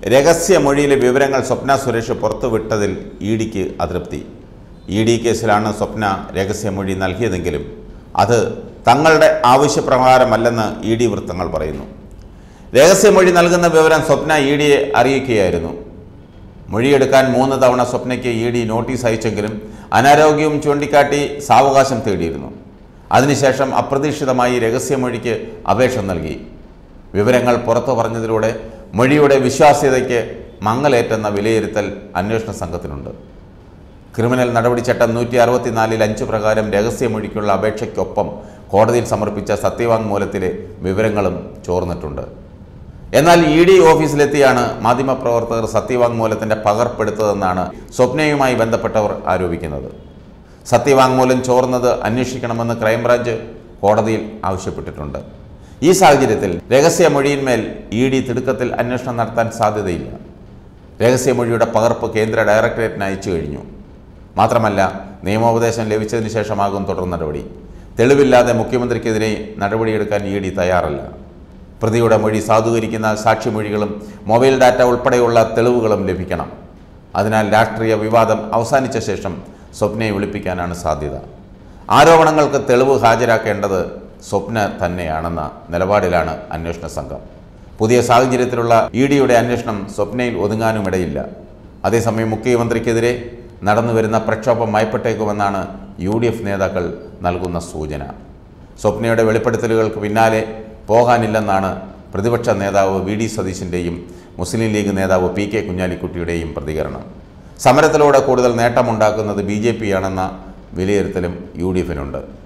രഹസ്യമൊഴിയിലെ വിവരങ്ങൾ സ്വപ്ന സുരേഷ് പുറത്തുവിട്ടതിൽ ഇ ഡിക്ക് അതൃപ്തി ഇ ഡി കേസിലാണ് സ്വപ്ന രഹസ്യമൊഴി നൽകിയതെങ്കിലും അത് തങ്ങളുടെ ആവശ്യപ്രകാരമല്ലെന്ന് ഇ ഡി വൃത്തങ്ങൾ പറയുന്നു രഹസ്യമൊഴി നൽകുന്ന വിവരം സ്വപ്ന ഇ ഡിയെ അറിയിക്കുകയായിരുന്നു മൊഴിയെടുക്കാൻ മൂന്ന് തവണ സ്വപ്നയ്ക്ക് ഇ ഡി നോട്ടീസ് അയച്ചെങ്കിലും അനാരോഗ്യവും ചൂണ്ടിക്കാട്ടി സാവകാശം തേടിയിരുന്നു അതിനുശേഷം അപ്രതീക്ഷിതമായി രഹസ്യമൊഴിക്ക് അപേക്ഷ നൽകി വിവരങ്ങൾ പുറത്തു പറഞ്ഞതിലൂടെ മൊഴിയുടെ വിശ്വാസ്യതയ്ക്ക് മങ്ങലേറ്റെന്ന വിലയിരുത്തൽ അന്വേഷണ സംഘത്തിനുണ്ട് ക്രിമിനൽ നടപടിച്ചട്ടം നൂറ്റി അറുപത്തിനാലിൽ അഞ്ച് പ്രകാരം രഹസ്യമൊഴിക്കുള്ള അപേക്ഷയ്ക്കൊപ്പം കോടതിയിൽ സമർപ്പിച്ച സത്യവാങ്മൂലത്തിലെ വിവരങ്ങളും ചോർന്നിട്ടുണ്ട് എന്നാൽ ഇ ഡി ഓഫീസിലെത്തിയാണ് മാധ്യമപ്രവർത്തകർ സത്യവാങ്മൂലത്തിന്റെ പകർപ്പെടുത്തതെന്നാണ് സ്വപ്നയുമായി ബന്ധപ്പെട്ടവർ ആരോപിക്കുന്നത് സത്യവാങ്മൂലം ചോർന്നത് അന്വേഷിക്കണമെന്ന് ക്രൈംബ്രാഞ്ച് കോടതിയിൽ ആവശ്യപ്പെട്ടിട്ടുണ്ട് ഈ സാഹചര്യത്തിൽ രഹസ്യമൊഴിയിന്മേൽ ഇ ഡി തിടുക്കത്തിൽ അന്വേഷണം നടത്താൻ സാധ്യതയില്ല രഹസ്യമൊഴിയുടെ പകർപ്പ് കേന്ദ്ര ഡയറക്ടറേറ്റിന് അയച്ചു കഴിഞ്ഞു മാത്രമല്ല നിയമോപദേശം ലഭിച്ചതിന് ശേഷമാകും തുടർ നടപടി തെളിവില്ലാതെ മുഖ്യമന്ത്രിക്കെതിരെ നടപടിയെടുക്കാൻ ഇ ഡി തയ്യാറല്ല പ്രതിയുടെ മൊഴി സാധൂകരിക്കുന്ന സാക്ഷിമൊഴികളും മൊബൈൽ ഡാറ്റ ഉൾപ്പെടെയുള്ള തെളിവുകളും ലഭിക്കണം അതിനാൽ രാഷ്ട്രീയ വിവാദം അവസാനിച്ച ശേഷം സ്വപ്നയെ വിളിപ്പിക്കാനാണ് സാധ്യത ആരോപണങ്ങൾക്ക് തെളിവ് ഹാജരാക്കേണ്ടത് സ്വപ്ന തന്നെയാണെന്ന നിലപാടിലാണ് അന്വേഷണ സംഘം പുതിയ സാഹചര്യത്തിലുള്ള ഇ ഡിയുടെ അന്വേഷണം സ്വപ്നയിൽ ഒതുങ്ങാനുമിടയില്ല അതേസമയം മുഖ്യമന്ത്രിക്കെതിരെ നടന്നുവരുന്ന പ്രക്ഷോഭം മയപ്പെട്ടേക്കുമെന്നാണ് യു ഡി എഫ് നേതാക്കൾ നൽകുന്ന സൂചന സ്വപ്നയുടെ വെളിപ്പെടുത്തലുകൾക്ക് പിന്നാലെ പോകാനില്ലെന്നാണ് പ്രതിപക്ഷ നേതാവ് വി ഡി സതീശിൻ്റെയും മുസ്ലിം ലീഗ് നേതാവ് പി കെ കുഞ്ഞാലിക്കുട്ടിയുടെയും പ്രതികരണം സമരത്തിലൂടെ കൂടുതൽ നേട്ടമുണ്ടാക്കുന്നത് ബി ജെ പി ആണെന്ന വിലയിരുത്തലും യു ഡി എഫിനുണ്ട്